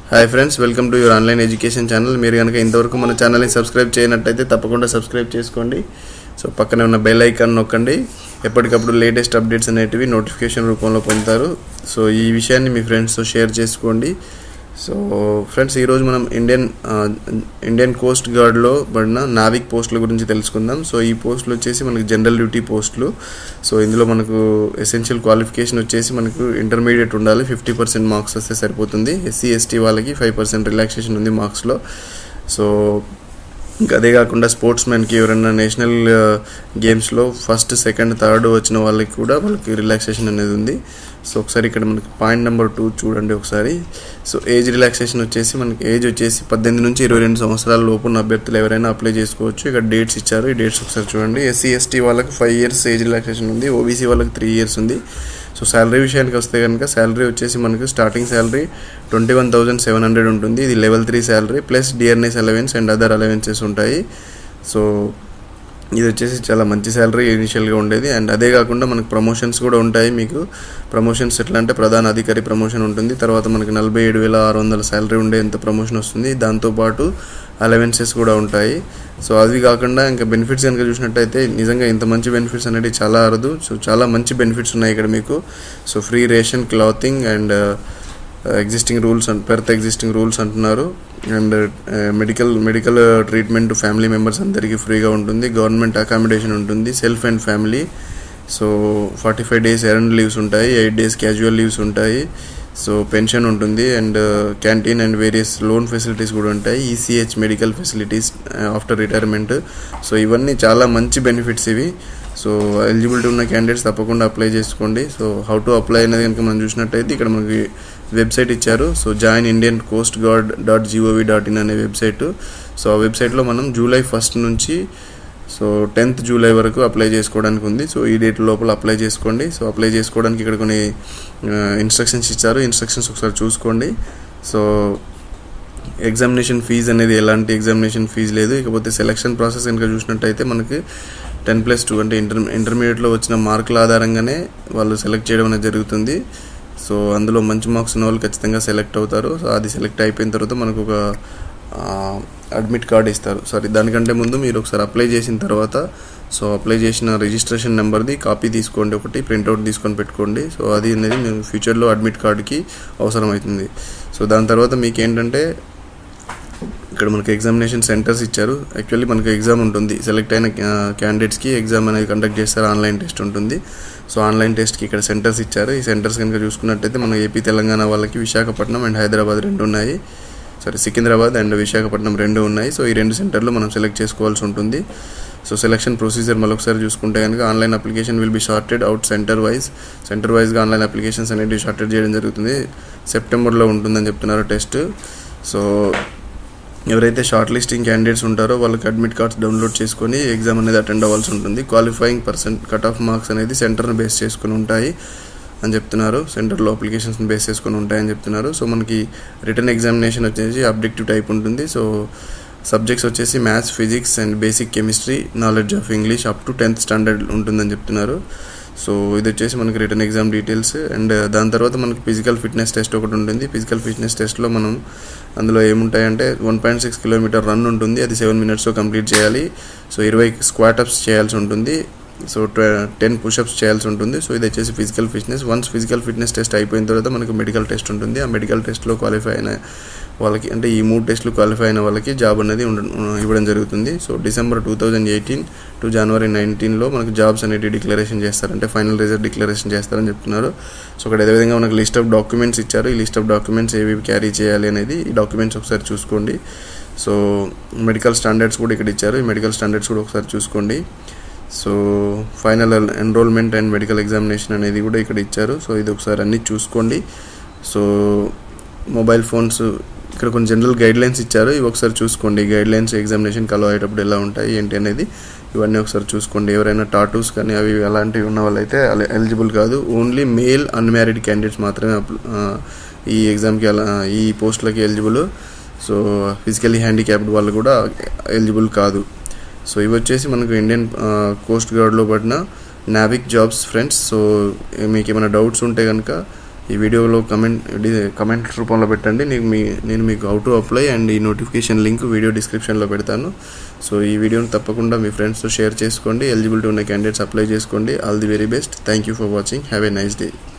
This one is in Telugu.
hi friends welcome to your online education channel మీరు కనుక ఇంతవరకు మన ఛానల్ని సబ్స్క్రైబ్ చేయనట్టయితే తప్పకుండా సబ్స్క్రైబ్ చేసుకోండి సో పక్కనే ఉన్న బెల్ ఐకాన్ నొక్కండి ఎప్పటికప్పుడు లేటెస్ట్ అప్డేట్స్ అనేటివి నోటిఫికేషన్ రూపంలో పొందుతారు సో ఈ విషయాన్ని మీ ఫ్రెండ్స్తో షేర్ చేసుకోండి సో ఫ్రెండ్స్ ఈరోజు మనం ఇండియన్ ఆ, ఇండియన్ కోస్ట్ గార్డ్లో పడిన నావిక్ పోస్టుల గురించి తెలుసుకుందాం సో ఈ పోస్టులు వచ్చేసి మనకి జనరల్ డ్యూటీ పోస్టులు సో ఇందులో మనకు ఎసెన్షియల్ క్వాలిఫికేషన్ వచ్చేసి మనకు ఇంటర్మీడియట్ ఉండాలి ఫిఫ్టీ పర్సెంట్ మార్క్స్ వస్తే సరిపోతుంది ఎస్సీ ఎస్టీ వాళ్ళకి ఫైవ్ పర్సెంట్ రిలాక్సేషన్ ఉంది మార్క్స్లో సో ఇంకా అదే కాకుండా స్పోర్ట్స్ మ్యాన్కి ఎవరైనా నేషనల్ గేమ్స్లో ఫస్ట్ సెకండ్ థర్డ్ వచ్చిన వాళ్ళకి కూడా వాళ్ళకి రిలాక్సేషన్ అనేది ఉంది సో ఒకసారి ఇక్కడ మనకి పాయింట్ నెంబర్ టూ చూడండి ఒకసారి సో ఏజ్ రిలాక్సేషన్ వచ్చేసి మనకి ఏజ్ వచ్చేసి పద్దెనిమిది నుంచి ఇరవై రెండు సంవత్సరాల లోపు ఉన్న అభ్యర్థులు ఎవరైనా అప్లై చేసుకోవచ్చు ఇక్కడ డేట్స్ ఇచ్చారు ఈ డేట్స్ ఒకసారి చూడండి ఎస్సీ ఎస్టీ వాళ్ళకి ఫైవ్ ఇయర్స్ ఏజ్ రిలాక్సేషన్ ఉంది ఓబీసీ వాళ్ళకి త్రీ ఇయర్స్ ఉంది సో శాలరీ విషయానికి వస్తే కనుక శాలరీ వచ్చేసి మనకు starting salary twenty one thousand seven hundred ఉంటుంది ఇది level three salary plus DRS allowance and other allowances ఉంటాయి సో ఇది వచ్చేసి చాలా మంచి శాలరీ ఇనిషియల్గా ఉండేది అండ్ అదే కాకుండా మనకు ప్రమోషన్స్ కూడా ఉంటాయి మీకు ప్రమోషన్స్ ఎట్లా అంటే ప్రధాన అధికారి ప్రమోషన్ ఉంటుంది తర్వాత మనకి నలభై ఏడు వేల ఆరు వందల శాలరీ ఉండేంత ప్రమోషన్ వస్తుంది దాంతోపాటు అలవెన్సెస్ కూడా ఉంటాయి సో అవి కాకుండా ఇంకా బెనిఫిట్స్ కనుక చూసినట్టయితే నిజంగా ఇంత మంచి బెనిఫిట్స్ అనేవి చాలా అరదు సో చాలా మంచి బెనిఫిట్స్ ఉన్నాయి ఇక్కడ మీకు so free ration clothing and existing rules and per existing rules అంటున్నారు and medical medical treatment family members అందరికీ ఫ్రీగా ఉంటుంది గవర్నమెంట్ అకామిడేషన్ ఉంటుంది self and family so forty five days earned leaves ఉంటాయి ఎయిట్ డేస్ క్యాజువల్ లీవ్స్ ఉంటాయి సో పెన్షన్ ఉంటుంది and canteen and various loan facilities కూడా ఉంటాయి ECH medical facilities after retirement so ఇవన్నీ చాలా మంచి బెనిఫిట్స్ ఇవి సో ఎలిజిబిలిటీ ఉన్న క్యాండిడేట్స్ తప్పకుండా అప్లై చేసుకోండి సో హౌ టు అప్లై అనేది కనుక మనం చూసినట్టయితే ఇక్కడ మనకి వెబ్సైట్ ఇచ్చారు so join Indian coast guard dot G O V dot in అనే వెబ్సైట్ సో ఆ వెబ్సైట్లో మనం జూలై ఫస్ట్ నుంచి సో టెన్త్ జూలై వరకు అప్లై చేసుకోవడానికి ఉంది సో ఈ డేట్ లోపల అప్లై చేసుకోండి సో అప్లై చేసుకోవడానికి ఇక్కడ కొన్ని ఇన్స్ట్రక్షన్స్ ఇచ్చారు ఇన్స్ట్రక్షన్స్ ఒకసారి చూసుకోండి సో ఎగ్జామినేషన్ ఫీజు అనేది ఎలాంటి ఎగ్జామినేషన్ ఫీజు లేదు ఇకపోతే సెలక్షన్ ప్రాసెస్ కనుక చూసినట్టయితే మనకి టెన్ ప్లస్ టూ అంటే ఇంటర్ ఇంటర్మీడియట్లో వచ్చిన మార్కుల ఆధారంగానే వాళ్ళు సెలెక్ట్ చేయడం అనేది జరుగుతుంది సో అందులో మంచి మార్క్స్ ఉన్న వాళ్ళు ఖచ్చితంగా సెలెక్ట్ అవుతారు సో అది సెలెక్ట్ అయిపోయిన తర్వాత మనకు ఒక అడ్మిట్ కార్డ్ ఇస్తారు సారీ దానికంటే ముందు మీరు ఒకసారి అప్లై చేసిన తర్వాత సో అప్లై చేసిన రిజిస్ట్రేషన్ నెంబర్ది కాపీ తీసుకోండి ఒకటి ప్రింట్అవుట్ తీసుకొని పెట్టుకోండి సో అది అనేది మేము ఫ్యూచర్లో అడ్మిట్ కార్డ్కి అవసరం అవుతుంది సో దాని తర్వాత మీకు ఏంటంటే ఇక్కడ మనకి ఎగ్జామినేషన్ సెంటర్స్ ఇచ్చారు యాక్చువల్లీ మనకి ఎగ్జామ్ ఉంటుంది సెలెక్ట్ అయిన క్యాండిడేట్స్కి ఎగ్జామ్ అనేది కండక్ట్ చేస్తారు ఆన్లైన్ టెస్ట్ ఉంటుంది సో ఆన్లైన్ టెస్ట్కి ఇక్కడ సెంటర్స్ ఇచ్చారు ఈ సెంటర్స్ కనుక చూసుకున్నట్టయితే మన ఏపీ తెలంగాణ వాళ్ళకి విశాఖపట్నం అండ్ హైదరాబాద్ రెండు ఉన్నాయి సారీ సికింద్రాబాద్ అండ్ విశాఖపట్నం రెండు ఉన్నాయి సో ఈ రెండు సెంటర్లు మనం సెలెక్ట్ చేసుకోవాల్సి ఉంటుంది సో సెలక్షన్ ప్రొసీజర్ మరొకసారి చూసుకుంటే కనుక online application will be shorted out centre wise centre వైజ్గా ఆన్లైన్ అప్లికేషన్స్ అనేవి షార్టెడ్ చేయడం జరుగుతుంది సెప్టెంబర్లో ఉంటుందని చెప్తున్నారు టెస్ట్ సో ఎవరైతే షార్ట్ లిస్టింగ్ క్యాండిడేట్స్ ఉంటారో వాళ్ళకి అడ్మిట్ కార్డ్స్ డౌన్లోడ్ చేసుకొని ఎగ్జామ్ అనేది అటెండ్ అవ్వాల్సి ఉంటుంది qualifying percent cut off marks అనేది సెంటర్ని బేస్ చేసుకుని ఉంటాయి అని చెప్తున్నారు సెంటర్లో అప్లికేషన్స్ని బేస్ చేసుకొని ఉంటాయని చెప్తున్నారు సో మనకి రిటర్న్ ఎగ్జామినేషన్ వచ్చేసి అబ్జెక్టివ్ టైప్ ఉంటుంది సో సబ్జెక్ట్స్ వచ్చేసి maths physics and basic chemistry knowledge of English up to tenth standard ఉంటుందని చెప్తున్నారు సో ఇది వచ్చేసి మనకి రిటర్న్ ఎగ్జామ్ డీటెయిల్స్ అండ్ దాని తర్వాత మనకి ఫిజికల్ ఫిట్నెస్ టెస్ట్ ఒకటి ఉంటుంది ఫిజికల్ ఫిట్నెస్ టెస్ట్లో మనం అందులో ఏముంటాయంటే one point six kilometre run ఉంటుంది అది సెవెన్ మినిట్స్లో కంప్లీట్ చేయాలి సో ఇరవై స్క్వాటప్స్ చేయాల్సి ఉంటుంది సో టెన్ పుషప్స్ చేయాల్సి ఉంటుంది సో ఇది వచ్చేసి physical fitness once physical fitness test అయిపోయిన తర్వాత మనకు మెడికల్ టెస్ట్ ఉంటుంది ఆ మెడికల్ టెస్ట్లో క్వాలిఫై అయిన వాళ్ళకి అంటే ఈ మూడు టెస్టులు క్వాలిఫై అయిన వాళ్ళకి జాబ్ అనేది ఉండ ఇవ్వడం జరుగుతుంది so December two thousand eighteen to జనవరి నైన్టీన్లో మనకు జాబ్స్ అనేవి డిక్లరేషన్ చేస్తారు అంటే ఫైనల్ రిజల్ట్ డిక్లరేషన్ చేస్తారని చెప్తున్నారు సో అక్కడ అదేవిధంగా మనకు లిస్ట్ ఆఫ్ డాక్యుమెంట్స్ ఇచ్చారు ఈ లిస్ట్ ఆఫ్ డాక్యుమెంట్స్ ఏవి క్యారీ చేయాలి అనేది ఈ డాక్యుమెంట్స్ ఒకసారి చూసుకోండి సో మెడికల్ స్టాండర్డ్స్ కూడా ఇక్కడ ఇచ్చారు ఈ మెడికల్ స్టాండర్డ్స్ కూడా ఒకసారి చూసుకోండి so final enrolment and medical examination అనేది కూడా ఇక్కడ ఇచ్చారు సో ఇది ఒకసారి అన్నీ చూసుకోండి సో మొబైల్ ఫోన్స్ ఇక్కడ కొన్ని జనరల్ గైడ్ లైన్స్ ఇచ్చారు ఇవి ఒకసారి చూసుకోండి గైడ్ లైన్స్ ఎగ్జామినేషన్ కలో అయ్యేటప్పుడు ఎలా ఉంటాయి ఏంటి అనేది ఇవన్నీ ఒకసారి చూసుకోండి ఎవరైనా టాటూస్ కానీ అవి అలాంటివి ఉన్న వాళ్ళైతే ఎలిజిబుల్ కాదు ఓన్లీ మేల్ అన్మ్యారీడ్ క్యాండిడేట్స్ మాత్రమే ఈ ఎగ్జామ్కి అలా ఈ పోస్టులకి ఎలిజిబుల్ సో ఫిజికలీ హ్యాండిక్యాప్డ్ వాళ్ళు కూడా ఎలిజిబుల్ కాదు సో ఇవి వచ్చేసి మనకు ఇండియన్ కోస్ట్ గార్డ్లో పడిన నావిక్ జాబ్స్ ఫ్రెండ్స్ సో మీకు ఏమైనా డౌట్స్ ఉంటే కనుక ఈ వీడియోలో కమెంట్ కమెంట్ రూపంలో పెట్టండి నేను మీ నేను మీకు హౌ టు అప్లై అండ్ ఈ నోటిఫికేషన్ లింక్ వీడియో డిస్క్రిప్షన్లో పెడతాను సో ఈ వీడియోని తప్పకుండా మీ ఫ్రెండ్స్తో షేర్ చేసుకోండి ఎలిజిబిలిటీ ఉన్న క్యాండిడేట్స్ అప్లై చేసుకోండి all the very best thank you for watching have a nice day